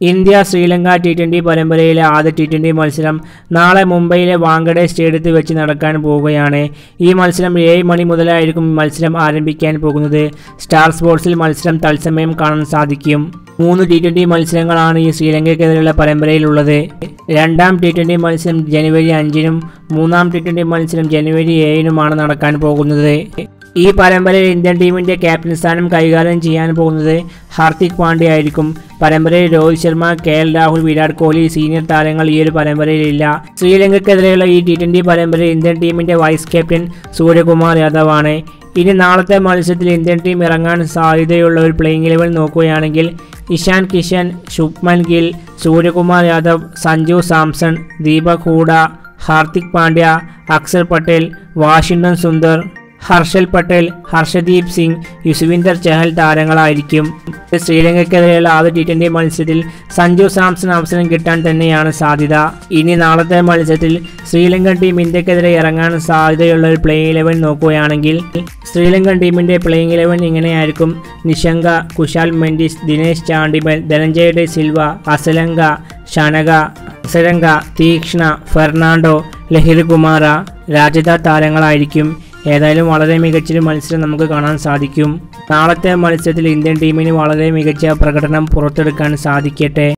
India Sri Lanka T twenty പരമ്പരയിലെ ആദ്യ T twenty മത്സരം നാളെ മുംബൈയിലെ വാങ്കഡെ സ്റ്റേഡിയത്തിൽ വെച്ച് നടക്കാൻ പോവുകയാണ് ഈ മത്സരം ഏഴ് മണി മുതലായിരിക്കും മത്സരം ആരംഭിക്കാൻ പോകുന്നത് സ്റ്റാർ സ്പോർട്സിൽ മത്സരം തത്സമയം കാണാൻ സാധിക്കും മൂന്ന് ടി ട്വൻ്റി മത്സരങ്ങളാണ് ഈ ശ്രീലങ്കയ്ക്കെതിരെയുള്ള പരമ്പരയിലുള്ളത് രണ്ടാം ടി ട്വൻ്റി മത്സരം ജനുവരി അഞ്ചിനും മൂന്നാം ടി ട്വൻ്റി മത്സരം ജനുവരി ഏഴിനുമാണ് നടക്കാൻ പോകുന്നത് ഈ പരമ്പരയിൽ ഇന്ത്യൻ ടീമിന്റെ ക്യാപ്റ്റൻ സ്ഥാനം കൈകാര്യം ചെയ്യാൻ പോകുന്നത് ഹാർദിക് പാണ്ഡ്യ ആയിരിക്കും പരമ്പരയിൽ Rohit Sharma K L Rahul Virat Kohli senior താരങ്ങൾ ഈ ഒരു പരമ്പരയിലില്ല ശ്രീലങ്കയ്ക്കെതിരെയുള്ള ഈ ടി ട്വൻ്റി പരമ്പരയിൽ ഇന്ത്യൻ ടീമിന്റെ വൈസ് ക്യാപ്റ്റൻ സൂര്യകുമാർ യാദവ് ആണ് ഇനി നാളത്തെ മത്സരത്തിൽ ഇന്ത്യൻ ടീം ഇറങ്ങാൻ സാധ്യതയുള്ള ഒരു പ്ലേയിങ് ലെവൽ നോക്കുകയാണെങ്കിൽ ഇഷാൻ കിഷൻ ശുഭ്മൻ ഗിൽ സൂര്യകുമാർ യാദവ് സഞ്ജു സാംസൺ ദീപക് ഹൂഡ ഹാർദിക് പാണ്ഡ്യ അക്സർ പട്ടേൽ വാഷിംഗ്ടൺ സുന്ദർ ഹർഷൽ പട്ടേൽ ഹർഷദീപ് സിംഗ് യുസ്വിന്ദർ ചഹൽ താരങ്ങളായിരിക്കും ശ്രീലങ്കയ്ക്കെതിരെയുള്ള ആദ്യ ടി ട്വൻ്റി മത്സരത്തിൽ സഞ്ജു സാംസൺ അവസരം കിട്ടാൻ തന്നെയാണ് സാധ്യത ഇനി നാളത്തെ മത്സരത്തിൽ ശ്രീലങ്കൻ ടീം ഇന്ത്യക്കെതിരെ ഇറങ്ങാൻ സാധ്യതയുള്ള ഒരു പ്ലേയിങ് ഇലവൻ നോക്കുകയാണെങ്കിൽ ശ്രീലങ്കൻ ടീമിന്റെ പ്ലേയിങ് ഇലവൻ ഇങ്ങനെയായിരിക്കും നിശങ്ക കുശാൽ മെൻഡിസ് ദിനേശ് ചാണ്ടിമൽ ധനഞ്ജയ ഡെ സിൽവ അസലങ്ക ഷനക അസരങ്ക തീക്ഷ്ണ ഫെർണാണ്ടോ ലഹിർ കുമാര രാജദ താരങ്ങളായിരിക്കും ഏതായാലും വളരെ മികച്ചൊരു മത്സരം നമുക്ക് കാണാൻ സാധിക്കും നാളത്തെ മത്സരത്തിൽ ഇന്ത്യൻ ടീമിന് വളരെ മികച്ച പ്രകടനം പുറത്തെടുക്കാൻ സാധിക്കട്ടെ